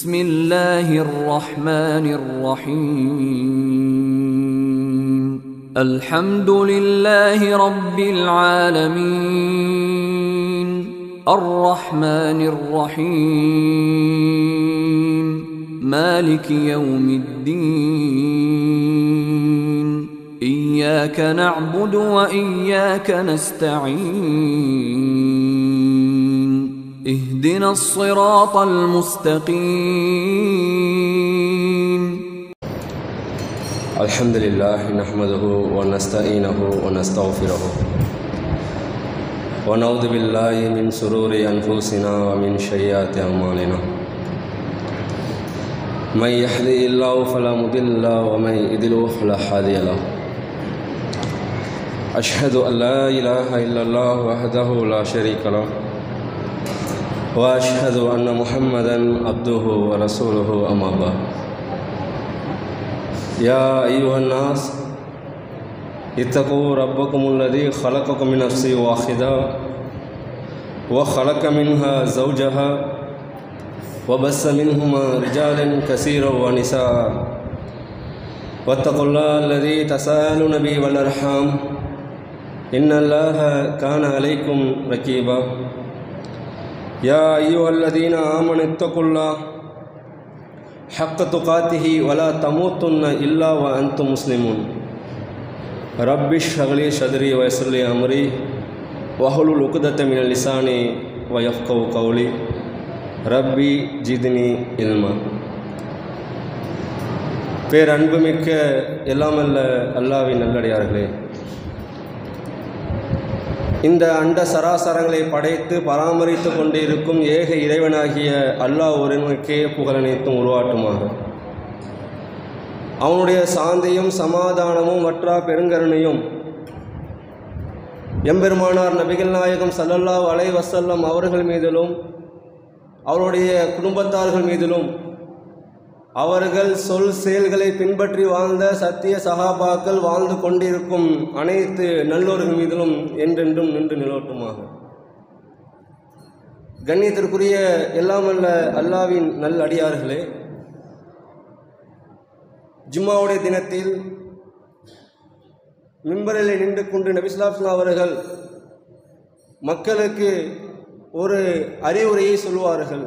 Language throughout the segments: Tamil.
بسم الله الرحمن الرحيم الحمد لله رب العالمين الرحمن الرحيم مالك يوم الدين إياك نعبد وإياك نستعين اهدنا الصراط المستقيم الحمد لله نحمده ونستعينه ونستغفره ونعوذ بالله من شرور أنفسنا ومن سيئات أعمالنا من يهده الله فلا مضل له ومن يضلل فلا هادي له أشهد أن لا إله إلا الله وحده لا شريك له وأشهد أن محمدا عبده ورسوله أما بعد يا أيها الناس اتقوا ربكم الذي خلقكم من نفس واحدة وخلق منها زوجها وبث منهما رجالا كثيرا ونساء واتقوا الله الذي تساءلون به والأرحام إن الله كان عليكم ركيبا يا أيها الذين آمنوا اتقوا الله حق تقاته ولا تموتن إلا وأنتم مسلمون رب اشرح لي صدري ويسر لي أمري واحلل عقدة من لساني ويفقهوا قولي ரப்பி ஜிதினி இல்மா பேரன்புமிக்க எல்லாமல்ல அல்லாவின் நல்லடியார்களே இந்த அண்ட சராசரங்களை படைத்து பராமரித்து கொண்டிருக்கும் ஏக இறைவனாகிய அல்லாஹ் ஒருவனுக்கே புகழனைத்தும் உருவாட்டுமாக அவனுடைய சாந்தியும் சமாதானமும் வற்றா பெருங்கருணையும் எம்பெருமானார் நபிகள் நாயகம் சல்லல்லாஹ் அலை வசல்லம் அவர்கள் மீதிலும் அவருடைய குடும்பத்தார்கள் மீதிலும் அவர்கள் சொல் செயல்களை பின்பற்றி வாழ்ந்த சத்திய சகாபாக்கள் வாழ்ந்து கொண்டிருக்கும் அனைத்து நல்லோர்கள் மீதிலும் என்றென்றும் நின்று நிலவட்டுமாக கண்ணியத்திற்குரிய எல்லாமல்ல அல்லாவின் நல் அடியார்களே ஜும்மாவுடைய தினத்தில் மிம்பரில் நின்று கொண்டு நபிஸ்லாப்லா அவர்கள் மக்களுக்கு ஒரு அறிவுரையை சொல்வார்கள்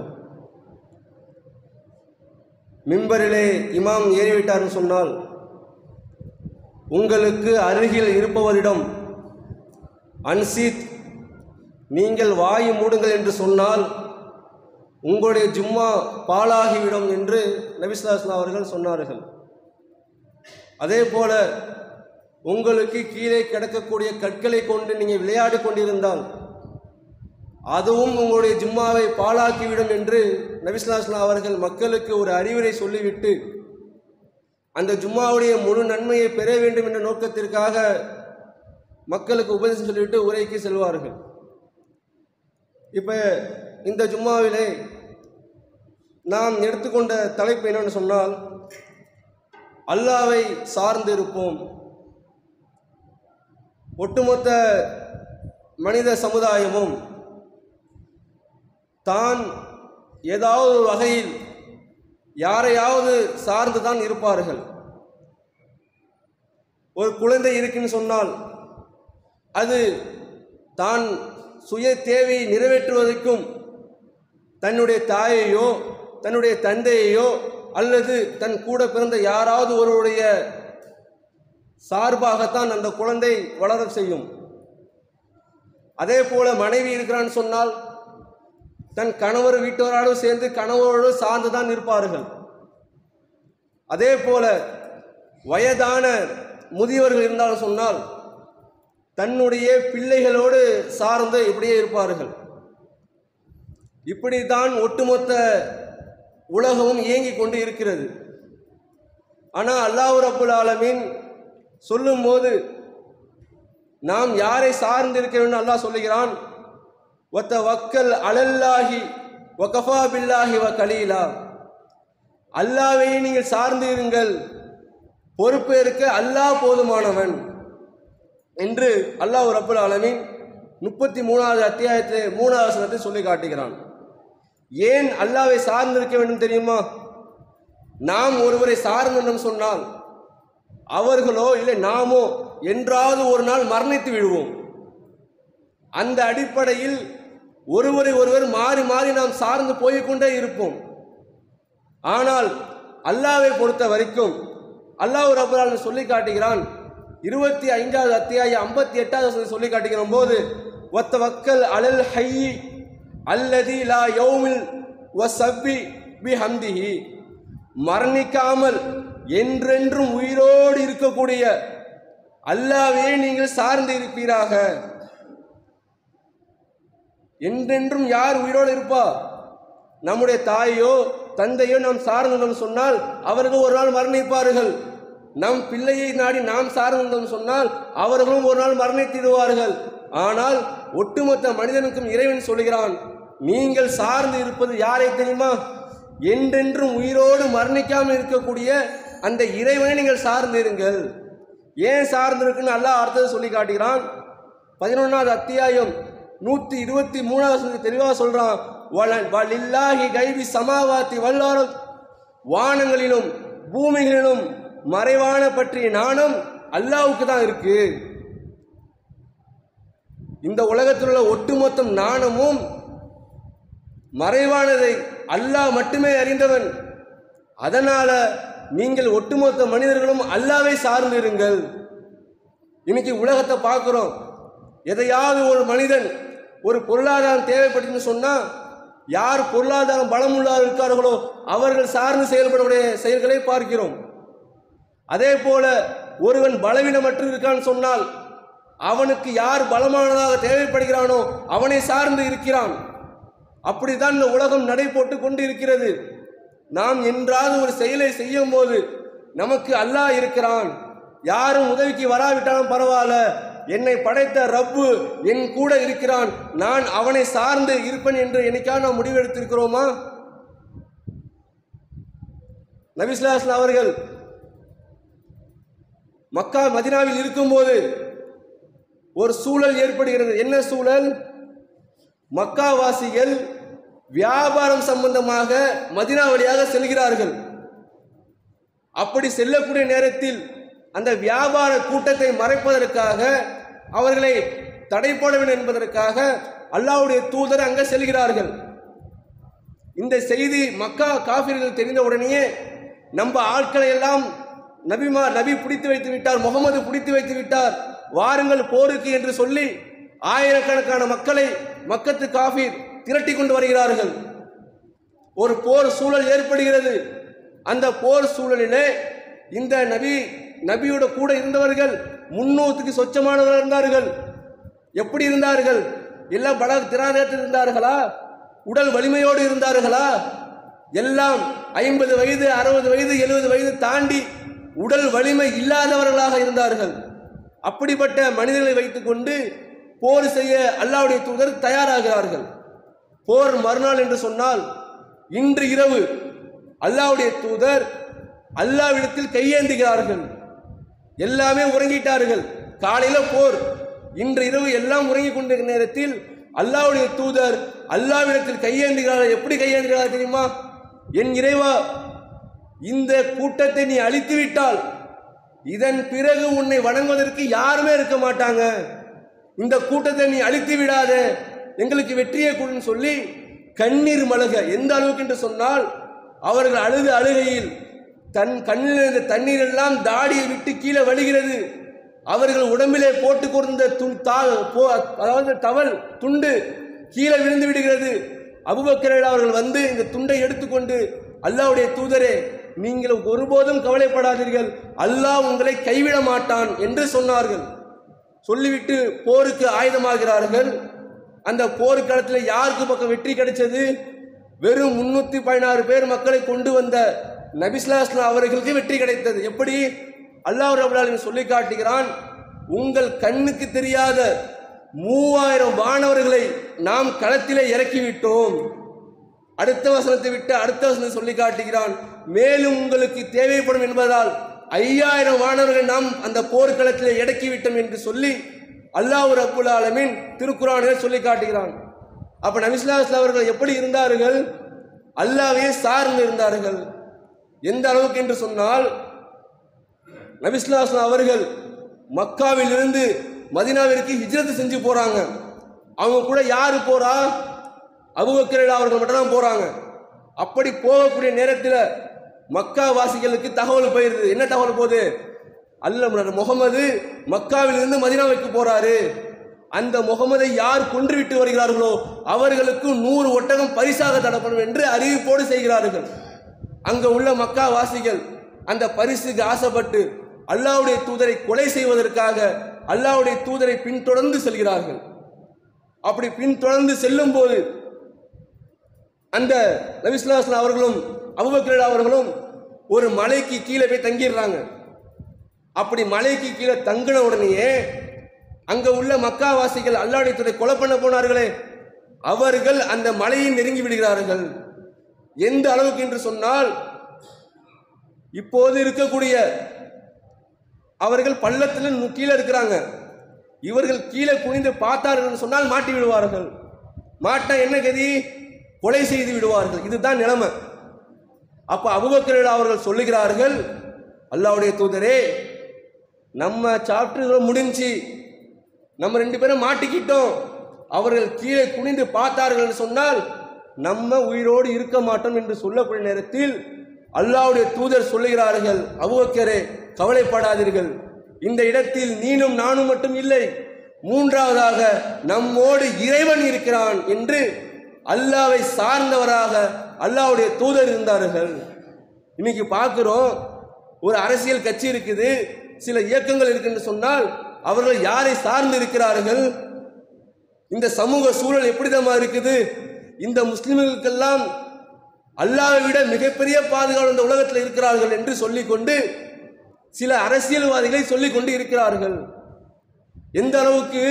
மிம்பரிலே இமாம் ஏறிவிட்டார்னு சொன்னால் உங்களுக்கு அருகில் இருப்பவரிடம் அன்சீத் நீங்கள் வாயு மூடுங்கள் என்று சொன்னால் உங்களுடைய ஜும்மா பாலாகிவிடும் என்று நபிஸ்லாஸ்லா அவர்கள் சொன்னார்கள் அதே போல உங்களுக்கு கீழே கிடக்கக்கூடிய கற்களை கொண்டு நீங்கள் விளையாடி கொண்டிருந்தால் அதுவும் உங்களுடைய ஜும்மாவை பாழாக்கிவிடும் என்று நபிஸ்லாஸ்லாம் அவர்கள் மக்களுக்கு ஒரு அறிவுரை சொல்லிவிட்டு அந்த ஜும்மாவுடைய முழு நன்மையை பெற வேண்டும் என்ற நோக்கத்திற்காக மக்களுக்கு உபதேசம் சொல்லிவிட்டு உரைக்கு செல்வார்கள் இப்போ இந்த ஜும்மாவிலே நாம் எடுத்துக்கொண்ட தலைப்பு என்னன்னு சொன்னால் அல்லாவை சார்ந்து இருப்போம் ஒட்டுமொத்த மனித சமுதாயமும் தான் ஏதாவது ஒரு வகையில் யாரையாவது சார்ந்து தான் இருப்பார்கள் ஒரு குழந்தை இருக்குன்னு சொன்னால் அது தான் சுய தேவையை நிறைவேற்றுவதற்கும் தன்னுடைய தாயையோ தன்னுடைய தந்தையையோ அல்லது தன் கூட பிறந்த யாராவது ஒருவருடைய சார்பாகத்தான் அந்த குழந்தை வளர செய்யும் அதே போல மனைவி இருக்கிறான்னு சொன்னால் தன் கணவர் வீட்டோரோடு சேர்ந்து கணவரோடு சார்ந்து தான் இருப்பார்கள் அதே போல வயதான முதியவர்கள் இருந்தாலும் சொன்னால் தன்னுடைய பிள்ளைகளோடு சார்ந்து இப்படியே இருப்பார்கள் இப்படித்தான் ஒட்டுமொத்த உலகமும் இயங்கி கொண்டு இருக்கிறது ஆனால் அல்லாஹ் ரபுல் ஆலமீன் சொல்லும்போது நாம் யாரை சார்ந்து இருக்க வேண்டும் அல்லாஹ் சொல்லுகிறான் ஒத்த வக்கல் அலல்லாஹி ஒகஃபா பில்லாஹி வ கலீலா அல்லாவை நீங்கள் சார்ந்து இருங்கள் பொறுப்பேற்க அல்லாஹ் போதுமானவன் என்று அல்லாஹ் ரப்புல் ஆலமீன் முப்பத்தி மூணாவது அத்தியாயத்தில் மூணாவது வசனத்தை சொல்லி காட்டுகிறான் ஏன் அல்லாவை சார்ந்திருக்க வேண்டும் தெரியுமா நாம் ஒருவரை சார்ந்தோம் சொன்னால் அவர்களோ இல்லை நாமோ என்றாவது ஒரு நாள் மரணித்து விடுவோம் அந்த அடிப்படையில் ஒருவரை ஒருவர் மாறி மாறி நாம் சார்ந்து போய்க்கொண்டே இருப்போம் ஆனால் அல்லாவை பொறுத்த வரைக்கும் அல்லாஹ் ரபுல்லால் சொல்லி காட்டுகிறான் இருபத்தி ஐந்தாவது அத்தியாயம் ஐம்பத்தி எட்டாவது வசனத்தை சொல்லி காட்டுகிற போது ஒத்த வக்கல் அலல் ஹையி அல்லதி லா யௌமில் வ சப்பி பி ஹம்திஹி மரணிக்காமல் என்றென்றும் உயிரோடு இருக்கக்கூடிய அல்லாவே நீங்கள் சார்ந்து இருப்பீராக என்றென்றும் யார் உயிரோடு இருப்பா நம்முடைய தாயோ தந்தையோ நாம் சார்ந்தோம் சொன்னால் அவர்கள் ஒரு நாள் மரணிப்பார்கள் நம் பிள்ளையை நாடி நாம் சார்ந்தோம் சொன்னால் அவர்களும் ஒரு நாள் மரணித்திடுவார்கள் ஆனால் ஒட்டுமொத்த மனிதனுக்கும் இறைவன் சொல்கிறான் நீங்கள் சார்ந்து இருப்பது யாரை தெரியுமா என்றென்றும் உயிரோடு மரணிக்காமல் இருக்கக்கூடிய அந்த இறைவனை நீங்கள் சார்ந்து இருங்கள் ஏன் சார்ந்து இருக்குன்னு அல்லாஹ் அர்த்தத்தை சொல்லி காட்டுகிறான் பதினொன்றாவது அத்தியாயம் நூற்றி இருபத்தி மூணாவது தெளிவாக சொல்கிறான் வல- வலில்லாஹி கைவி சமாவாத்தி வல்லாரம் வானங்களிலும் பூமிகளிலும் மறைவான பற்றிய நாணம் அல்லாவுக்கு தான் இருக்கு இந்த உலகத்தில் உள்ள ஒட்டுமொத்தம் நாணமும் மறைவானதை அல்லாஹ் மட்டுமே அறிந்தவன் அதனால நீங்கள் ஒட்டுமொத்த மனிதர்களும் அல்லாவை சார்ந்து இருங்கள் இன்னைக்கு உலகத்தை பார்க்குறோம் எதையாவது ஒரு மனிதன் ஒரு பொருளாதாரம் தேவைப்பட்டுன்னு சொன்னால் யார் பொருளாதாரம் பலம் உள்ளார் இருக்கார்களோ அவர்கள் சார்ந்து செயல்படக்கூடிய செயல்களை பார்க்கிறோம் அதே போல ஒருவன் பலவீனமற்று இருக்கான்னு சொன்னால் அவனுக்கு யார் பலமானதாக தேவைப்படுகிறானோ அவனை சார்ந்து இருக்கிறான் அப்படித்தான் இந்த உலகம் நடை போட்டு கொண்டு இருக்கிறது நாம் என்றாவது ஒரு செயலை செய்யும் போது நமக்கு அல்லாஹ் இருக்கிறான் யாரும் உதவிக்கு வராவிட்டாலும் பரவாயில்ல என்னை படைத்த ரப்பு என் கூட இருக்கிறான் நான் அவனை சார்ந்து இருப்பேன் என்று என்னைக்காக நாம் முடிவெடுத்திருக்கிறோமா நபிஸ்லாஸ்லாம் அவர்கள் மக்கா மதினாவில் இருக்கும்போது ஒரு சூழல் ஏற்படுகிறது என்ன சூழல் மக்காவாசிகள் வியாபாரம் சம்பந்தமாக மதினா வழியாக செல்கிறார்கள் அப்படி செல்லக்கூடிய நேரத்தில் அந்த வியாபார கூட்டத்தை மறைப்பதற்காக அவர்களை தடை போட வேண்டும் என்பதற்காக அல்லாஹ்வுடைய தூதர் அங்கே செல்கிறார்கள் இந்த செய்தி மக்கா காஃபிர்கள் தெரிந்த உடனேயே நம்ம ஆட்களை எல்லாம் நபிமா நபி பிடித்து வைத்து விட்டார் முகமது பிடித்து வைத்து விட்டார் வாருங்கள் போருக்கு என்று சொல்லி ஆயிரக்கணக்கான மக்களை மக்கத்து காஃபீர் திரட்டி கொண்டு வருகிறார்கள் ஒரு போர் சூழல் ஏற்படுகிறது அந்த போர் சூழலிலே இந்த நபி நபியோட கூட இருந்தவர்கள் முன்னூத்துக்கு சொச்சமானவர்கள் இருந்தார்கள் எப்படி இருந்தார்கள் எல்லாம் பல திராதத்தில் இருந்தார்களா உடல் வலிமையோடு இருந்தார்களா எல்லாம் ஐம்பது வயது அறுபது வயது எழுபது வயது தாண்டி உடல் வலிமை இல்லாதவர்களாக இருந்தார்கள் அப்படிப்பட்ட மனிதர்களை வைத்துக்கொண்டு போர் செய்ய அல்லாவுடைய தூதர் தயாராகிறார்கள் போர் மறுநாள் என்று சொன்னால் இன்று இரவு அல்லாவுடைய தூதர் அல்லாவிடத்தில் கையேந்துகிறார்கள் எல்லாமே உறங்கிட்டார்கள் காலையில போர் இன்று இரவு எல்லாம் உறங்கிக் கொண்டிருக்கிற நேரத்தில் அல்லாவுடைய தூதர் அல்லாவிடத்தில் கையேந்துகிறார்கள் எப்படி கையேந்துகிறார் தெரியுமா என் இறைவா இந்த கூட்டத்தை நீ அழித்து விட்டால் இதன் பிறகு உன்னை வணங்குவதற்கு யாருமே இருக்க மாட்டாங்க இந்த கூட்டத்தை நீ அழித்து விடாத எங்களுக்கு வெற்றியை கொடுன்னு சொல்லி கண்ணீர் மலக எந்த அளவுக்கு என்று சொன்னால் அவர்கள் அழுது அழுகையில் தன் கண்ணில் இருந்த தண்ணீர் எல்லாம் தாடியை விட்டு கீழே வழிகிறது அவர்கள் உடம்பிலே போட்டு கொண்ட துண் தா போ அதாவது டவல் துண்டு கீழே விழுந்து விடுகிறது அபுபக்கரேல் அவர்கள் வந்து இந்த துண்டை எடுத்துக்கொண்டு அல்லாஹ்வுடைய தூதரே நீங்கள் ஒருபோதும் கவலைப்படாதீர்கள் அல்லாஹ் உங்களை கைவிட மாட்டான் என்று சொன்னார்கள் சொல்லிவிட்டு போருக்கு ஆயுதமாகிறார்கள் அந்த போர்க்களத்தில் யாருக்கு பக்கம் வெற்றி கிடைச்சது வெறும் முன்னூத்தி பதினாறு பேர் மக்களை கொண்டு வந்த நபிஸ்லாஸ்லாம் அவர்களுக்கு வெற்றி கிடைத்தது எப்படி அல்லாஹ் ரபுல்லாலின் சொல்லி காட்டுகிறான் உங்கள் கண்ணுக்கு தெரியாத மூவாயிரம் வானவர்களை நாம் களத்திலே இறக்கிவிட்டோம் அடுத்த வசனத்தை விட்டு அடுத்த வசனத்தை சொல்லி காட்டுகிறான் மேலும் உங்களுக்கு தேவைப்படும் என்பதால் ஐயாயிரம் வானவர்களை நாம் அந்த போர்க்களத்தில் இறக்கிவிட்டோம் என்று சொல்லி அல்லாஹ் ரப்புல் ஆலமீன் திருக்குறானில் சொல்லி காட்டுகிறான் அப்ப நபிஸ்லாஸ்ல அவர்கள் எப்படி இருந்தார்கள் அல்லாவே சார்ந்து இருந்தார்கள் எந்த அளவுக்கு என்று சொன்னால் நபிஸ்லாஸ்லாம் அவர்கள் மக்காவிலிருந்து மதினாவிற்கு ஹிஜ்ரத் செஞ்சு போறாங்க அவங்க கூட யாரு போறா அபுபக்கர் அவர்கள் மட்டும் தான் போறாங்க அப்படி போகக்கூடிய நேரத்தில் மக்கா வாசிகளுக்கு தகவல் போயிருது என்ன தகவல் போகுது அல்ல முகமது மக்காவிலிருந்து மதினாவுக்கு போறாரு அந்த முகமதை யார் கொன்றுவிட்டு வருகிறார்களோ அவர்களுக்கு நூறு ஒட்டகம் பரிசாக தரப்படும் என்று அறிவிப்போடு செய்கிறார்கள் அங்க உள்ள மக்கா வாசிகள் அந்த பரிசுக்கு ஆசைப்பட்டு அல்லாஹ்வுடைய தூதரை கொலை செய்வதற்காக அல்லாஹ்வுடைய தூதரை பின்தொடர்ந்து செல்கிறார்கள் அப்படி பின்தொடர்ந்து செல்லும் போது அந்த நபிஸ்லாஸ்லாம் அவர்களும் அபுபக்கர் அவர்களும் ஒரு மலைக்கு கீழே போய் தங்கிடுறாங்க அப்படி மலைக்கு கீழே தங்கின உடனேயே அங்க உள்ள மக்காவாசிகள் அல்லாஹ்வுடைய தூதரை கொலை பண்ண போனார்களே அவர்கள் அந்த மலையை நெருங்கி விடுகிறார்கள் எந்த அளவுக்கு என்று சொன்னால் இப்போது இருக்கக்கூடிய அவர்கள் பள்ளத்தில் நு- கீழே இருக்கிறாங்க இவர்கள் கீழே குனிந்து பார்த்தார்கள் என்று சொன்னால் மாட்டி விடுவார்கள் மாட்டா என்ன கதி கொலை செய்து விடுவார்கள் இதுதான் நிலைமை அப்ப அபுபக்கர் அவர்கள் சொல்லுகிறார்கள் அல்லாஹ்வுடைய தூதரே நம்ம சாப்டர்கள் முடிஞ்சு நம்ம ரெண்டு பேரும் மாட்டிக்கிட்டோம் அவர்கள் கீழே குனிந்து பார்த்தார்கள் என்று சொன்னால் நம்ம உயிரோடு இருக்க மாட்டோம் என்று சொல்லக்கூடிய நேரத்தில் அல்லாஹ்வுடைய தூதர் சொல்லுகிறார்கள் அபுபக்கரே கவலைப்படாதீர்கள் இந்த இடத்தில் நீனும் நானும் மட்டும் இல்லை மூன்றாவதாக நம்மோடு இறைவன் இருக்கிறான் என்று அல்லாவை சார்ந்தவராக அல்லாஹ்வுடைய தூதர் இருந்தார்கள் இன்னைக்கு பார்க்கிறோம் ஒரு அரசியல் கட்சி இருக்குது சில இயக்கங்கள் இருக்குன்னு சொன்னால் அவர்கள் யாரை சார்ந்து இருக்கிறார்கள் இந்த சமூக சூழல் எப்படிதமா இருக்குது இந்த முஸ்லிம்களுக்கெல்லாம் அல்லாவை விட மிகப்பெரிய பாதுகாவல் இந்த உலகத்தில் இருக்கிறார்கள் என்று சொல்லிக்கொண்டு சில அரசியல்வாதிகளை சொல்லிக்கொண்டு இருக்கிறார்கள் எந்த அளவுக்கு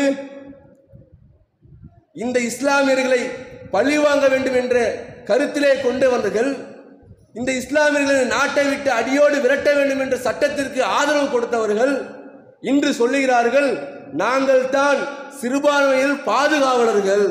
இந்த இஸ்லாமியர்களை பழிவாங்க வேண்டும் என்ற கருத்திலே கொண்டு வந்தர்கள் இந்த இஸ்லாமியர்களை நாட்டை விட்டு அடியோடு விரட்ட வேண்டும் என்ற சட்டத்திற்கு ஆதரவு கொடுத்தவர்கள் இன்று சொல்லுகிறார்கள் நாங்கள் தான் சிறுபான்மையில் பாதுகாவலர்கள்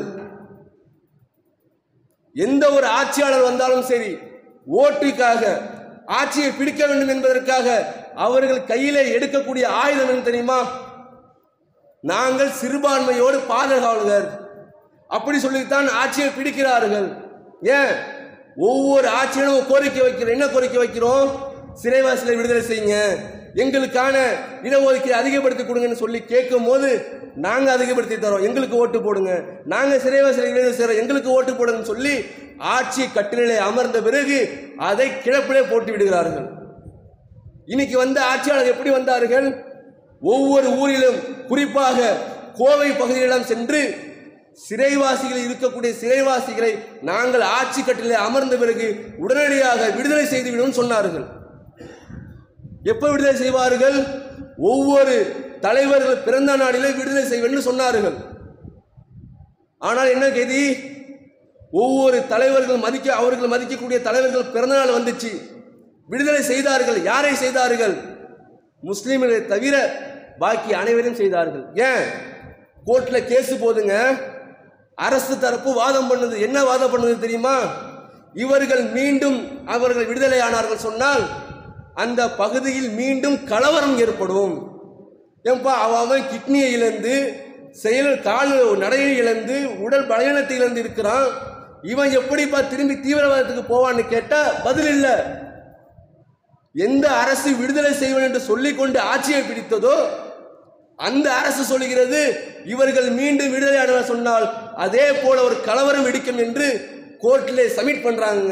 எந்த ஒரு ஆட்சியாளர் வந்தாலும் சரி ஓட்டுக்காக ஆட்சியை பிடிக்க வேண்டும் என்பதற்காக அவர்கள் கையிலே எடுக்கக்கூடிய ஆயுதம் என்ன தெரியுமா நாங்கள் சிறுபான்மையோடு பாதுகாவலர் அப்படி சொல்லித்தான் ஆட்சியை பிடிக்கிறார்கள் ஏன் ஒவ்வொரு ஆட்சியிலும் கோரிக்கை வைக்கிறோம் என்ன கோரிக்கை வைக்கிறோம் சிறைவாசிகளை விடுதலை செய்யுங்க எங்களுக்கான இடஒதுக்கீடு அதிகப்படுத்தி கொடுங்கன்னு சொல்லி கேட்கும் போது நாங்க அதிகப்படுத்தி தரோம் எங்களுக்கு ஓட்டு போடுங்க நாங்க சிறைவாசிகளை விடுதலை செய்றோம் எங்களுக்கு ஓட்டு போடுங்கன்னு சொல்லி ஆட்சி கட்டிலே அமர்ந்த பிறகு அதை கிழப்பிலே போட்டு விடுகிறார்கள் இன்னைக்கு வந்த ஆட்சியாளர் எப்படி வந்தார்கள் ஒவ்வொரு ஊரிலும் குறிப்பாக கோவை பகுதியிடம் சென்று சிறைவாசிகள் இருக்கக்கூடிய சிறைவாசிகளை நாங்கள் ஆட்சி கட்டிலே அமர்ந்த பிறகு உடனடியாக விடுதலை செய்து விடும் சொன்னார்கள் எப்ப விடுதலை செய்வார்கள் ஒவ்வொரு தலைவர்கள் பிறந்த நாளிலே விடுதலை செய்வேன்னு சொன்னார்கள் ஆனால் என்ன கதி ஒவ்வொரு தலைவர்கள் மதிக்க அவர்கள் மதிக்கக்கூடிய தலைவர்கள் பிறந்தநாள் வந்துச்சு விடுதலை செய்தார்கள் யாரை செய்தார்கள் முஸ்லீம்களை தவிர பாக்கி அனைவரையும் செய்தார்கள் ஏன் கோர்ட்ல கேஸ் போதுங்க அரசு தரப்பு வாதம் பண்ணுது என்ன வாதம் பண்ணுது தெரியுமா இவர்கள் மீண்டும் அவர்கள் விடுதலை ஆனார்கள் சொன்னால் அந்த பகுதியில் மீண்டும் கலவரம் ஏற்படும் ஏன்பா அவன் அவன் கிட்னியை இழந்து செயல் கால் நடையை இழந்து உடல் பலவீனத்தை இழந்து இருக்கிறான் இவன் எப்படிப்பா திரும்பி தீவிரவாதத்துக்கு போவான்னு கேட்டா பதில் இல்லை எந்த அரசு விடுதலை செய்வன் என்று சொல்லிக்கொண்டு ஆட்சியை பிடித்ததோ அந்த அரசு சொல்லுகிறது இவர்கள் மீண்டும் விடுதலை ஆட சொன்னால் அதே போல ஒரு கலவரம் வெடிக்கும் என்று கோர்ட்டிலே சப்மிட் பண்றாங்க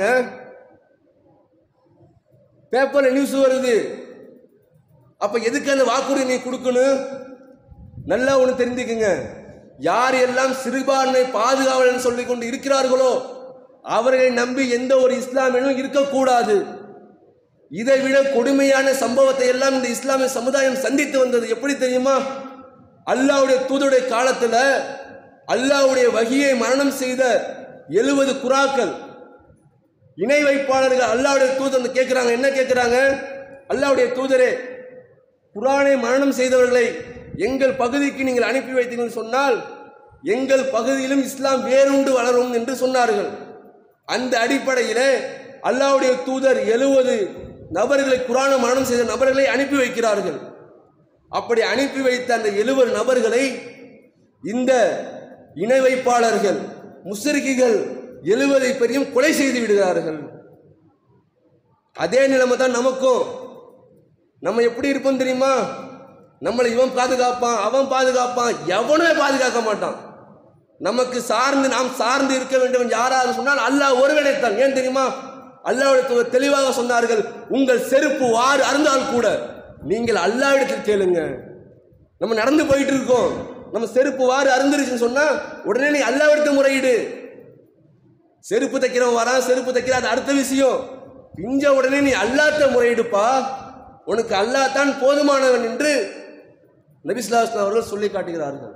பேப்பர்ல நியூஸ் வருது அப்ப எதுக்கு அந்த வாக்குறுதி நீ கொடுக்கணும் நல்லா ஒன்று தெரிஞ்சுக்குங்க யார் எல்லாம் சிறுபான்மை பாதுகாவலன் சொல்லிக் கொண்டு இருக்கிறார்களோ அவர்களை நம்பி எந்த ஒரு இஸ்லாமியனும் இருக்கக்கூடாது இதை விட கொடுமையான சம்பவத்தை எல்லாம் இந்த இஸ்லாமிய சமுதாயம் சந்தித்து வந்தது எப்படி தெரியுமா அல்லாஹ்வுடைய தூதருடைய காலத்துல அல்லாஹ்வுடைய வகியை மரணம் செய்த எழுபது குராக்கள் இணை வைப்பாளர்கள் அல்லாஹ்வுடைய தூதர் வந்து கேட்குறாங்க என்ன கேட்குறாங்க அல்லாஹ்வுடைய தூதரே குரானை மரணம் செய்தவர்களை எங்கள் பகுதிக்கு நீங்கள் அனுப்பி வைத்தீங்கன்னு சொன்னால் எங்கள் பகுதியிலும் இஸ்லாம் வேரூண்டு வளரும் என்று சொன்னார்கள் அந்த அடிப்படையிலே அல்லாஹ்வுடைய தூதர் எழுவது நபர்களை குரான மரணம் செய்த நபர்களை அனுப்பி வைக்கிறார்கள் அப்படி அனுப்பி வைத்த அந்த எழுவர் நபர்களை இந்த இணை வைப்பாளர்கள் முஸ்ரிக்குகள் எழுவதை பெரியும் கொலை செய்து விடுகிறார்கள் அதே நிலைமை தான் நமக்கும் நம்ம எப்படி இருப்போம் தெரியுமா நம்மளை இவன் பாதுகாப்பான் அவன் பாதுகாப்பான் எவனுமே பாதுகாக்க மாட்டான் நமக்கு சார்ந்து நாம் சார்ந்து இருக்க வேண்டும் யாராவது சொன்னால் அல்லாஹ் ஒருவனைத்தான் ஏன் தெரியுமா அல்லாஹ்வுடைய தூதர் தெளிவாக சொன்னார்கள் உங்கள் செருப்பு வாறு அருந்தால் கூட நீங்கள் அல்லாவிடத்தில் கேளுங்க நம்ம நடந்து போயிட்டு இருக்கோம் நம்ம செருப்பு வாறு அருந்துருச்சுன்னு சொன்னா உடனே நீ அல்லாவிடத்து முறையிடு செருப்பு தைக்கிறவன் வரான் செருப்பு தைக்கிற அது அடுத்த விஷயம் பிஞ்ச உடனே நீ அல்லாத்த முறையிடுப்பா உனக்கு அல்லாஹ் தான் போதுமானவன் என்று நபிஸ்லாஸ்லாம் அவர்கள் சொல்லி காட்டுகிறார்கள்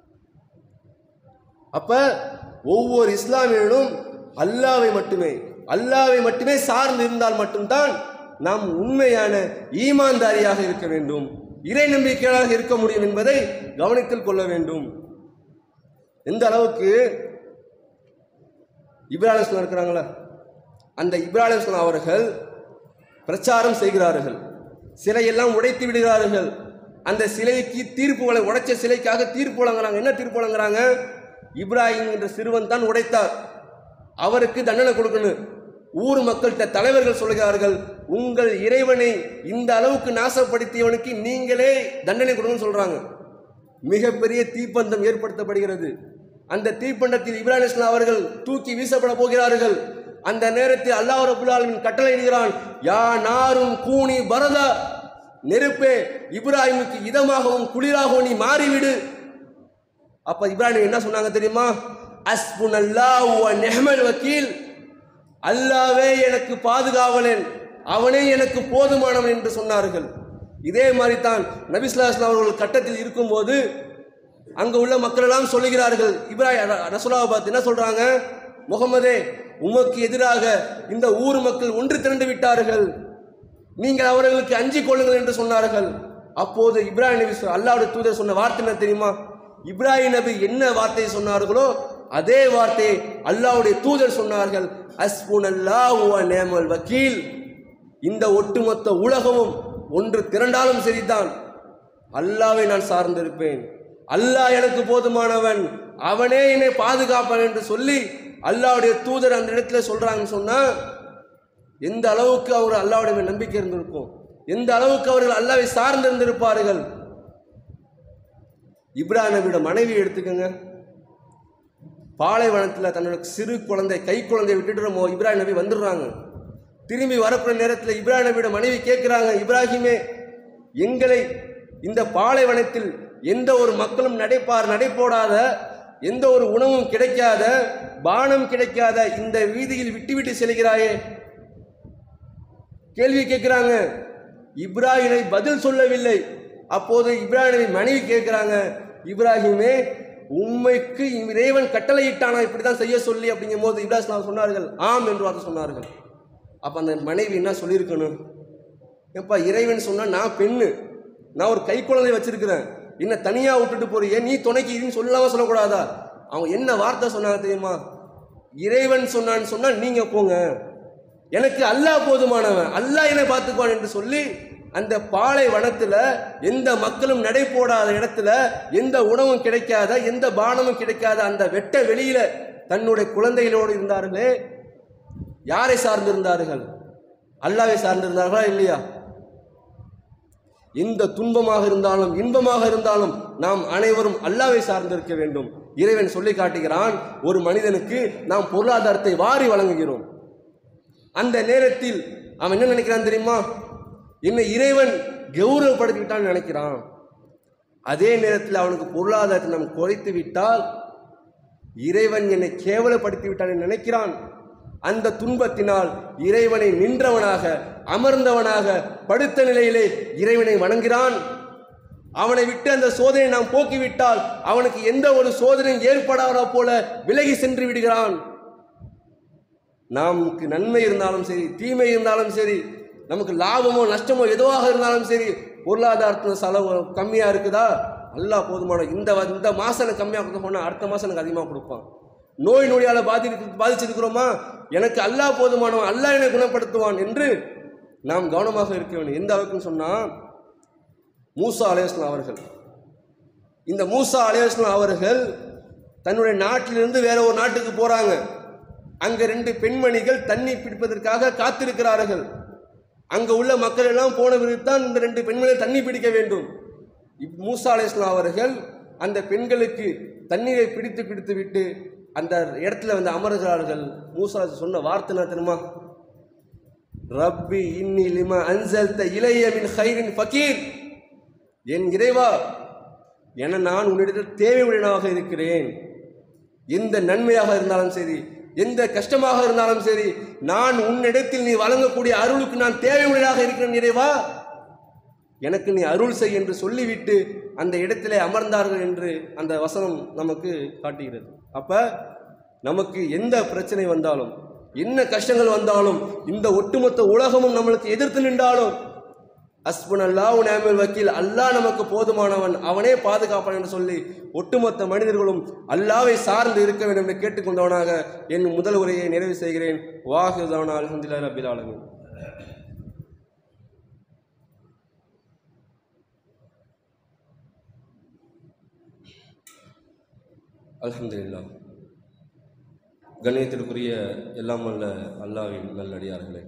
அப்ப ஒவ்வொரு இஸ்லாமியனும் அல்லாவை மட்டுமே அல்லாவை மட்டுமே சார்ந்து இருந்தால் மட்டும்தான் நாம் உண்மையான ஈமான்தாரியாக இருக்க வேண்டும் இறை நம்பிக்கையாக இருக்க முடியும் என்பதை கவனத்தில் கொள்ள வேண்டும் எந்த அளவுக்கு இப்ராஹிம் இருக்கிறாங்களா அந்த இப்ராஹிம் அவர்கள் பிரச்சாரம் செய்கிறார்கள் சிலையெல்லாம் உடைத்து விடுகிறார்கள் அந்த சிலைக்கு தீர்ப்பு வழங்க உடைச்ச சிலைக்காக தீர்ப்பு வழங்குறாங்க என்ன தீர்ப்பு வழங்குறாங்க இப்ராஹிம் என்ற சிறுவன் தான் உடைத்தார் அவருக்கு தண்டனை கொடுக்கணும் ஊர் மக்கள்கிட்ட தலைவர்கள் சொல்கிறார்கள் உங்கள் இறைவனை இந்த அளவுக்கு நாசப்படுத்தியவனுக்கு நீங்களே தண்டனை கொடுங்கன்னு சொல்றாங்க மிகப்பெரிய தீப்பந்தம் ஏற்படுத்தப்படுகிறது அந்த தீப்பந்தத்தில் இப்ராஹிம் இஸ்லாம் அவர்கள் தூக்கி வீசப்பட போகிறார்கள் அந்த நேரத்தில் அல்லாஹ் ரபுல் ஆலமீன் கட்டளை இடுகிறான் யா நாரும் கூனி பரதா நெருப்பே இப்ராஹிமுக்கு இதமாகவும் குளிராகவும் நீ மாறிவிடு அப்ப இப்ராஹிம் என்ன சொன்னாங்க தெரியுமா அஸ்புன் அல்லாஹ் நெஹமல் வக்கீல் அல்லாவே எனக்கு பாதுகாவலன் அவனே எனக்கு போதுமானவன் என்று சொன்னார்கள் இதே மாதிரி தான் நபிஸ்லாஸ்லாம் அவர்கள் கட்டத்தில் இருக்கும்போது அங்க உள்ள மக்கள் எல்லாம் சொல்லுகிறார்கள் இப்ராஹிம் ரசோலாவை பார்த்து என்ன சொல்றாங்க முகமதே உமக்கு எதிராக இந்த ஊர் மக்கள் ஒன்று திரண்டு விட்டார்கள் நீங்கள் அவர்களுக்கு அஞ்சிக் கொள்ளுங்கள் என்று சொன்னார்கள் அப்போது இப்ராஹிம் நபி சொ- அல்லாஹ்வுடைய தூதர் சொன்ன வார்த்தை என்ன தெரியுமா இப்ராஹிம் நபி என்ன வார்த்தையை சொன்னார்களோ அதே வார்த்தையை அல்லாஹ்வுடைய தூதர் சொன்னார்கள் அஸ்புன் அல்லாஹ் நேமல் வக்கீல் இந்த ஒட்டுமொத்த உலகமும் ஒன்று திரண்டாலும் சரிதான் அல்லாவை நான் சார்ந்திருப்பேன் அல்லாஹ் எனக்கு போதுமானவன் அவனே என்னை பாதுகாப்பான் என்று சொல்லி அல்லாஹ்வுடைய தூதர் அந்த இடத்துல சொல்றாங்கன்னு சொன்னா எந்த அளவுக்கு அவர் அல்லாஹ்வுடைய மேல் நம்பிக்கை இருந்திருக்கும் எந்த அளவுக்கு அவர்கள் அல்லாவை சார்ந்திருந்திருப்பார்கள் இப்ராஹிம் நபியோட மனைவி எடுத்துக்கோங்க பாலைவனத்தில் தன்னோட சிறு குழந்தை கை குழந்தையை விட்டுட்டு நம்ம இப்ராஹிம் நபி வந்துடுறாங்க திரும்பி வரப்புற நேரத்தில் இப்ராஹிம் நபியோட மனைவி கேட்குறாங்க இப்ராஹிமே எங்களை இந்த பாலைவனத்தில் எந்த ஒரு மக்களும் நடைப்பார் நடைபோடாத எந்த ஒரு உணவும் கிடைக்காத பானம் கிடைக்காத இந்த வீதியில் விட்டுவிட்டு செல்கிறாயே கேள்வி கேட்குறாங்க இப்ராஹிமை பதில் சொல்லவில்லை அப்போது இப்ராஹிமை மனைவி கேட்குறாங்க இப்ராஹிமே உண்மைக்கு இறைவன் கட்டளையிட்டானா இப்படி தான் செய்ய சொல்லி அப்படிங்கும் போது இப்ராஹிம் சொன்னார்கள் ஆம் என்று வார்த்தை சொன்னார்கள் அப்போ அந்த மனைவி என்ன சொல்லியிருக்கணும் ஏப்பா இறைவன் சொன்னால் நான் பெண்ணு நான் ஒரு கை குழந்தை வச்சிருக்கிறேன் என்ன தனியாக விட்டுட்டு போறியே நீ துணைக்கு இதுன்னு சொல்லாம சொல்லக்கூடாதா அவங்க என்ன வார்த்தை சொன்னாங்க தெரியுமா இறைவன் சொன்னான்னு சொன்னால் நீங்கள் போங்க எனக்கு அல்லாஹ் போதுமானவன் அல்லாஹ் என்னை பார்த்துக்குவான் என்று சொல்லி அந்த பாலை வனத்துல எந்த மக்களும் நடை போடாத இடத்துல எந்த உணவும் கிடைக்காத எந்த பானமும் கிடைக்காத அந்த வெட்ட வெளியில தன்னுடைய குழந்தைகளோடு இருந்தார்களே யாரை சார்ந்திருந்தார்கள் அல்லாவை சார்ந்திருந்தார்களா இல்லையா எந்த துன்பமாக இருந்தாலும் இன்பமாக இருந்தாலும் நாம் அனைவரும் அல்லாவை சார்ந்திருக்க வேண்டும் இறைவன் சொல்லி காட்டுகிறான் ஒரு மனிதனுக்கு நாம் பொருளாதாரத்தை வாரி வழங்குகிறோம் அந்த நேரத்தில் அவன் என்ன நினைக்கிறான் தெரியுமா என்னை இறைவன் கௌரவப்படுத்தி விட்டான்னு நினைக்கிறான் அதே நேரத்தில் அவனுக்கு பொருளாதாரத்தை நாம் குறைத்து விட்டால் இறைவன் என்னை கேவலப்படுத்தி விட்டான் என்று நினைக்கிறான் அந்த துன்பத்தினால் இறைவனை நின்றவனாக அமர்ந்தவனாக படுத்த நிலையிலே இறைவனை வணங்குகிறான் அவனை விட்டு அந்த சோதனை நாம் போக்கிவிட்டால் அவனுக்கு எந்த ஒரு சோதனையும் ஏற்படாத போல விலகி சென்று விடுகிறான் நமக்கு நன்மை இருந்தாலும் சரி தீமை இருந்தாலும் சரி நமக்கு லாபமோ நஷ்டமோ எதுவாக இருந்தாலும் சரி பொருளாதாரத்தில் செலவு கம்மியாக இருக்குதா அல்லாஹ் போதுமான இந்த வ- இந்த மாதம் எனக்கு கம்மியாக கொடுக்க போனால் அடுத்த மாதம் எனக்கு அதிகமாக கொடுப்பான் நோய் நொடியால் பாதி பாதிச்சிருக்கிறோமா எனக்கு அல்லாஹ் போதுமானவன் அல்லாஹ் என்னை குணப்படுத்துவான் என்று நாம் கவனமாக இருக்க வேண்டும் எந்த அளவுக்குன்னு சொன்னால் மூசா அலையாஸ்லாம் அவர்கள் இந்த மூசா அலையாஸ்லாம் அவர்கள் தன்னுடைய நாட்டிலிருந்து வேற ஒரு நாட்டுக்கு போறாங்க அங்க ரெண்டு பெண்மணிகள் தண்ணி பிடிப்பதற்காக காத்திருக்கிறார்கள் அங்க உள்ள மக்கள் எல்லாம் போன பிறகுதான் இந்த ரெண்டு பெண்மணிகள் தண்ணி பிடிக்க வேண்டும் இப் மூசா அலையாஸ்லாம் அவர்கள் அந்த பெண்களுக்கு தண்ணீரை பிடித்து பிடித்து விட்டு அந்த இடத்துல வந்து அமர்கிறார்கள் மூசா சொன்ன வார்த்தை என்ன தெரியுமா ரப்பி இன்னி லிமா அன்சல்த இளைய மின் ஹைரின் ஃபகீர் என் இறைவா என நான் உன்னிடத்தில் தேவையுடையனாக இருக்கிறேன் எந்த நன்மையாக இருந்தாலும் சரி எந்த கஷ்டமாக இருந்தாலும் சரி நான் உன்னிடத்தில் நீ வழங்கக்கூடிய அருளுக்கு நான் தேவையுடையதாக இருக்கிறேன் இறைவா எனக்கு நீ அருள் செய் என்று சொல்லிவிட்டு அந்த இடத்திலே அமர்ந்தார்கள் என்று அந்த வசனம் நமக்கு காட்டுகிறது அப்ப நமக்கு எந்த பிரச்சனை வந்தாலும் என்ன கஷ்டங்கள் வந்தாலும் இந்த ஒட்டுமொத்த உலகமும் நம்மளுக்கு எதிர்த்து நின்றாலும் அஸ்புன் அல்லாஹ் நேமல் வக்கீல் அல்லாஹ் நமக்கு போதுமானவன் அவனே பாதுகாப்பான் என்று சொல்லி ஒட்டுமொத்த மனிதர்களும் அல்லாவை சார்ந்து இருக்க வேண்டும் என்று கேட்டுக்கொண்டவனாக என் முதல் உரையை நிறைவு செய்கிறேன் வாஹுதானா அலமதுல்லா ரபில் ஆலமின் அல்ஹம்துலில்லாஹ் கண்ணியத்திற்குரிய எல்லாம் வல்ல அல்லாவின் நல்லடியார்களே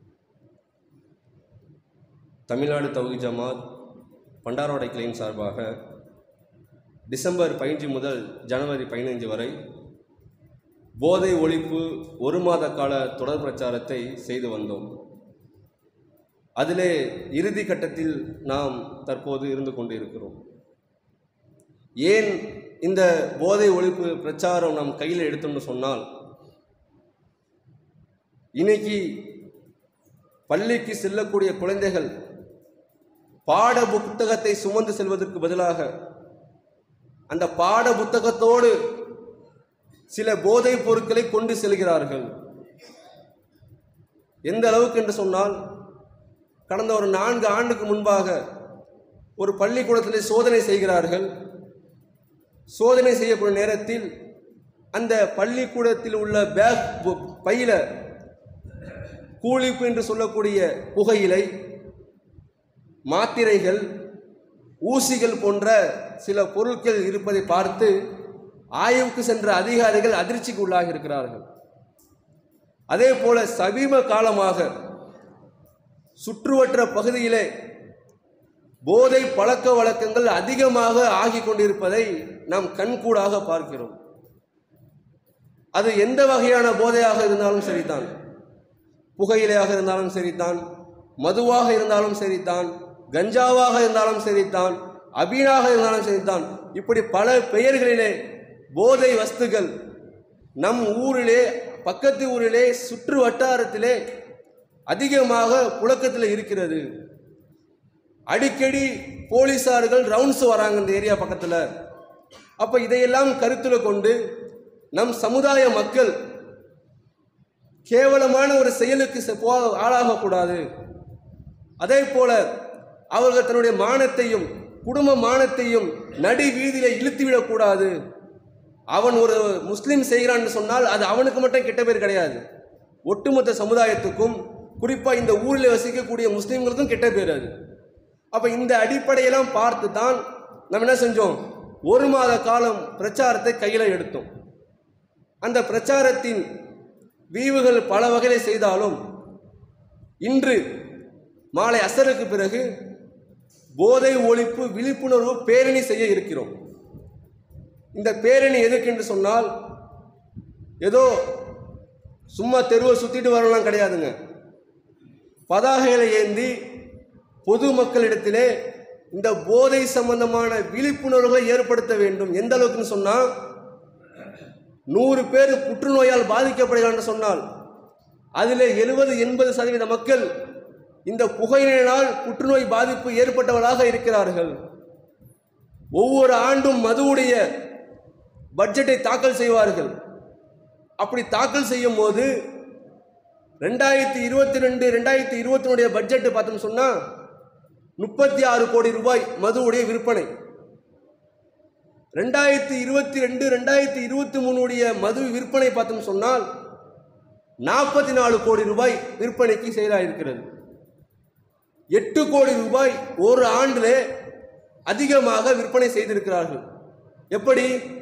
தமிழ்நாடு தௌஹி ஜமாத் பண்டாரோடை கிளையின் சார்பாக டிசம்பர் பதினஞ்சு முதல் ஜனவரி பதினைஞ்சு வரை போதை ஒழிப்பு ஒரு மாத கால தொடர் பிரச்சாரத்தை செய்து வந்தோம் அதிலே இறுதி கட்டத்தில் நாம் தற்போது இருந்து கொண்டு இருக்கிறோம் ஏன் இந்த போதை ஒழிப்பு பிரச்சாரம் நாம் கையில் எடுத்தோம்னு சொன்னால் இன்னைக்கு பள்ளிக்கு செல்லக்கூடிய குழந்தைகள் பாட புத்தகத்தை சுமந்து செல்வதற்கு பதிலாக அந்த பாட புத்தகத்தோடு சில போதைப் பொருட்களை கொண்டு செல்கிறார்கள் எந்த அளவுக்கு என்று சொன்னால் கடந்த ஒரு நான்கு ஆண்டுக்கு முன்பாக ஒரு பள்ளிக்கூடத்திலே சோதனை செய்கிறார்கள் சோதனை செய்யக்கூடிய நேரத்தில் அந்த பள்ளிக்கூடத்தில் உள்ள பேக் பு- பையில கூலிப்பு என்று சொல்லக்கூடிய புகையிலை மாத்திரைகள் ஊசிகள் போன்ற சில பொருட்கள் இருப்பதை பார்த்து ஆய்வுக்கு சென்ற அதிகாரிகள் அதிர்ச்சிக்கு உள்ளாகி இருக்கிறார்கள் அதே போல சமீப காலமாக சுற்றுவட்ட பகுதியிலே போதை பழக்க வழக்கங்கள் அதிகமாக ஆகிக் கொண்டிருப்பதை நாம் கண்கூடாக பார்க்கிறோம் அது எந்த வகையான போதையாக இருந்தாலும் சரிதான் புகையிலையாக இருந்தாலும் சரிதான் மதுவாக இருந்தாலும் சரிதான் கஞ்சாவாக இருந்தாலும் சரிதான் அபீனாக இருந்தாலும் சரிதான் இப்படி பல பெயர்களிலே போதை வஸ்துகள் நம் ஊரிலே பக்கத்து ஊரிலே சுற்று வட்டாரத்திலே அதிகமாக புழக்கத்தில் இருக்கிறது அடிக்கடி போலீஸார்கள் ரவுண்ட்ஸ் வராங்க இந்த ஏரியா பக்கத்தில் அப்போ இதையெல்லாம் கருத்தில் கொண்டு நம் சமுதாய மக்கள் கேவலமான ஒரு செயலுக்கு செ- போ ஆளாகக்கூடாது அதே போல அவர்கள் தன்னுடைய மானத்தையும் குடும்ப மானத்தையும் நடு வீதியில இழுத்துவிடக்கூடாது அவன் ஒரு முஸ்லீம் செய்கிறான்னு சொன்னால் அது அவனுக்கு மட்டும் கெட்ட பேர் கிடையாது ஒட்டுமொத்த சமுதாயத்துக்கும் குறிப்பாக இந்த ஊரில் வசிக்கக்கூடிய முஸ்லீம்களுக்கும் கெட்ட பேர் அது அப்போ இந்த அடிப்படையெல்லாம் பார்த்து தான் நம்ம என்ன செஞ்சோம் ஒரு மாத காலம் பிரச்சாரத்தை கையில் எடுத்தோம் அந்த பிரச்சாரத்தின் வீவுகள் பல வகையில் செய்தாலும் இன்று மாலை அசருக்கு பிறகு போதை ஒழிப்பு விழிப்புணர்வு பேரணி செய்ய இருக்கிறோம் இந்த பேரணி எதுக்கு என்று சொன்னால் ஏதோ சும்மா தெருவை சுத்திட்டு வரலாம் கிடையாதுங்க பதாகைகளை ஏந்தி பொதுமக்களிடத்திலே இந்த போதை சம்பந்தமான விழிப்புணர்வுகளை ஏற்படுத்த வேண்டும் எந்த அளவுக்குன்னு சொன்னால் நூறு பேர் புற்றுநோயால் பாதிக்கப்படுகிறான்னு சொன்னால் அதில் எழுபது எண்பது சதவீத மக்கள் இந்த புகையினால் புற்றுநோய் பாதிப்பு ஏற்பட்டவர்களாக இருக்கிறார்கள் ஒவ்வொரு ஆண்டும் மதுவுடைய பட்ஜெட்டை தாக்கல் செய்வார்கள் அப்படி தாக்கல் செய்யும் போது ரெண்டாயிரத்தி இருபத்தி ரெண்டு ரெண்டாயிரத்தி இருபத்தினுடைய பட்ஜெட்டு பார்த்தோம்னு சொன்னால் முப்பத்தி ஆறு கோடி ரூபாய் மதுவுடைய விற்பனை ரெண்டாயிரத்தி இருபத்தி ரெண்டு ரெண்டாயிரத்தி இருபத்தி மூணுடைய மது விற்பனை பார்த்தோம் சொன்னால் நாற்பத்தி நாலு கோடி ரூபாய் விற்பனைக்கு செயலாயிருக்கிறது எட்டு கோடி ரூபாய் ஒரு ஆண்டிலே அதிகமாக விற்பனை செய்திருக்கிறார்கள் எப்படி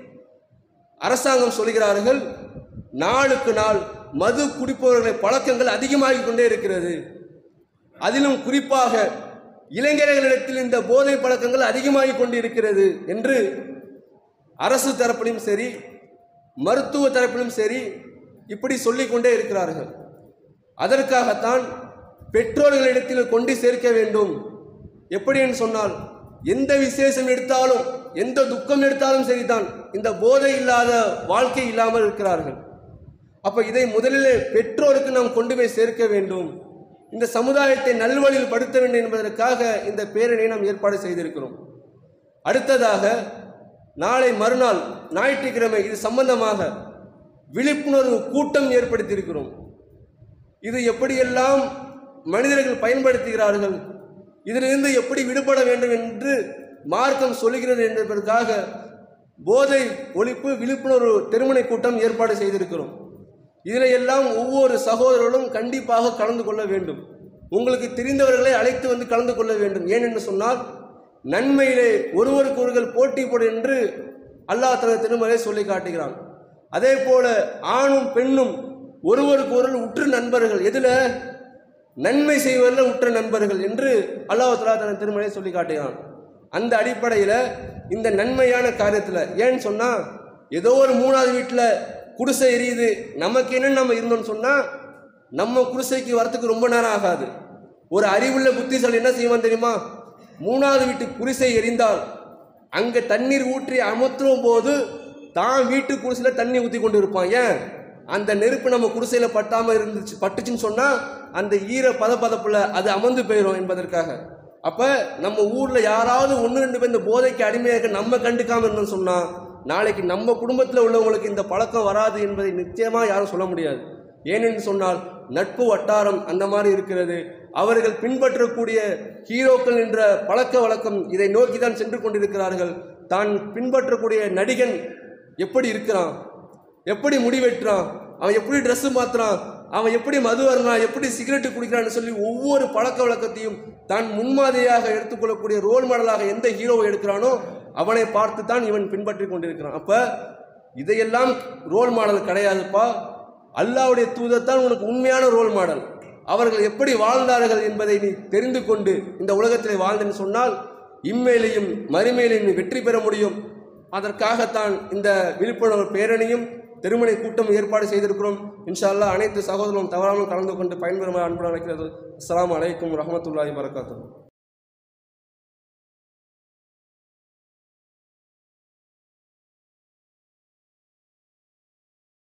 அரசாங்கம் சொல்கிறார்கள் நாளுக்கு நாள் மது குடிப்பவர்களின் பழக்கங்கள் அதிகமாகிக் கொண்டே இருக்கிறது அதிலும் குறிப்பாக இளைஞர்களிடத்தில் இந்த போதை பழக்கங்கள் அதிகமாகிக் கொண்டு இருக்கிறது என்று அரசு தரப்பிலும் சரி மருத்துவ தரப்பிலும் சரி இப்படி சொல்லிக்கொண்டே இருக்கிறார்கள் அதற்காகத்தான் பெற்றோர்களிடத்தில் கொண்டு சேர்க்க வேண்டும் எப்படி என்று சொன்னால் எந்த விசேஷம் எடுத்தாலும் எந்த துக்கம் எடுத்தாலும் சரிதான் இந்த போதை இல்லாத வாழ்க்கை இல்லாமல் இருக்கிறார்கள் அப்ப இதை முதலிலே பெற்றோருக்கு நாம் கொண்டு போய் சேர்க்க வேண்டும் இந்த சமுதாயத்தை நல்வழியில் படுத்த வேண்டும் என்பதற்காக இந்த பேரணியை நாம் ஏற்பாடு செய்திருக்கிறோம் அடுத்ததாக நாளை மறுநாள் ஞாயிற்றுக்கிழமை இது சம்பந்தமாக விழிப்புணர்வு கூட்டம் ஏற்படுத்தியிருக்கிறோம் இது எப்படியெல்லாம் மனிதர்கள் பயன்படுத்துகிறார்கள் இதிலிருந்து எப்படி விடுபட வேண்டும் என்று மார்க்கம் சொல்லுகிறது என்பதற்காக போதை ஒழிப்பு விழிப்புணர்வு திருமண கூட்டம் ஏற்பாடு செய்திருக்கிறோம் இதில் எல்லாம் ஒவ்வொரு சகோதரர்களும் கண்டிப்பாக கலந்து கொள்ள வேண்டும் உங்களுக்கு தெரிந்தவர்களை அழைத்து வந்து கலந்து கொள்ள வேண்டும் ஏனென்று சொன்னால் நன்மையிலே ஒருவருக்கு ஒருவர் போட்டி போடு என்று அல்லாஹ் தனது திருமலை சொல்லி காட்டுகிறான் அதே போல ஆணும் பெண்ணும் ஒருவருக்கு ஒருவர் உற்று நண்பர்கள் எதுல நன்மை செய்வதில் உற்ற நண்பர்கள் என்று அல்லாஹ் தலா தனது திருமலை சொல்லி காட்டுகிறான் அந்த அடிப்படையில் இந்த நன்மையான காரியத்தில் ஏன்னு சொன்னால் ஏதோ ஒரு மூணாவது வீட்டில் குடிசை எரியுது நமக்கு என்னன்னு நம்ம இருந்தோம்னு சொன்னால் நம்ம குடிசைக்கு வரத்துக்கு ரொம்ப நேரம் ஆகாது ஒரு அறிவுள்ள புத்திசாலி என்ன செய்வான் தெரியுமா மூணாவது வீட்டு குடிசை எரிந்தால் அங்கே தண்ணீர் ஊற்றி அமர்த்தும் போது தான் வீட்டு குடிசையில் தண்ணி ஊற்றி கொண்டு இருப்பான் ஏன் அந்த நெருப்பு நம்ம குடிசையில் பட்டாமல் இருந்துச்சு பட்டுச்சுன்னு சொன்னால் அந்த ஈர பதப்பதப்புல அது அமர்ந்து போயிடும் என்பதற்காக அப்போ நம்ம ஊரில் யாராவது ஒன்று ரெண்டு பேர் இந்த போதைக்கு அடிமையாக இருக்க நம்ம கண்டுக்காமல் இருந்தோம்னு சொன்னால் நாளைக்கு நம்ம குடும்பத்தில் உள்ளவங்களுக்கு இந்த பழக்கம் வராது என்பதை நிச்சயமாக யாரும் சொல்ல முடியாது ஏனென்று சொன்னால் நட்பு வட்டாரம் அந்த மாதிரி இருக்கிறது அவர்கள் பின்பற்றக்கூடிய ஹீரோக்கள் என்ற பழக்க வழக்கம் இதை நோக்கி தான் சென்று கொண்டிருக்கிறார்கள் தான் பின்பற்றக்கூடிய நடிகன் எப்படி இருக்கிறான் எப்படி முடி வெட்டுறான் அவன் எப்படி ட்ரெஸ்ஸு மாத்துறான் அவன் எப்படி மது அருந்தான் எப்படி சிகரெட்டு குடிக்கிறான்னு சொல்லி ஒவ்வொரு பழக்க வழக்கத்தையும் தான் முன்மாதிரியாக எடுத்துக்கொள்ளக்கூடிய ரோல் மாடலாக எந்த ஹீரோவை எடுக்கிறானோ அவனை பார்த்து தான் இவன் பின்பற்றி கொண்டிருக்கிறான் அப்ப இதையெல்லாம் ரோல் மாடல் கிடையாதுப்பா அல்லாவுடைய தூதத்தான் உனக்கு உண்மையான ரோல் மாடல் அவர்கள் எப்படி வாழ்ந்தார்கள் என்பதை நீ தெரிந்து கொண்டு இந்த உலகத்திலே வாழ்ந்தேன்னு சொன்னால் இம்மையிலையும் மறுமையிலையும் நீ வெற்றி பெற முடியும் அதற்காகத்தான் இந்த விழிப்புணர்வு பேரணியும் திருமண கூட்டம் ஏற்பாடு செய்திருக்கிறோம் இன்ஷா அல்லாஹ் அனைத்து சகோதரரும் தவறாமல் கலந்து கொண்டு பயன்பெறுமாறு அன்புடன் அழைக்கிறது அஸ்ஸலாமு அலைக்கும் ரஹமத்துல்லாஹி வரகாத்துஹு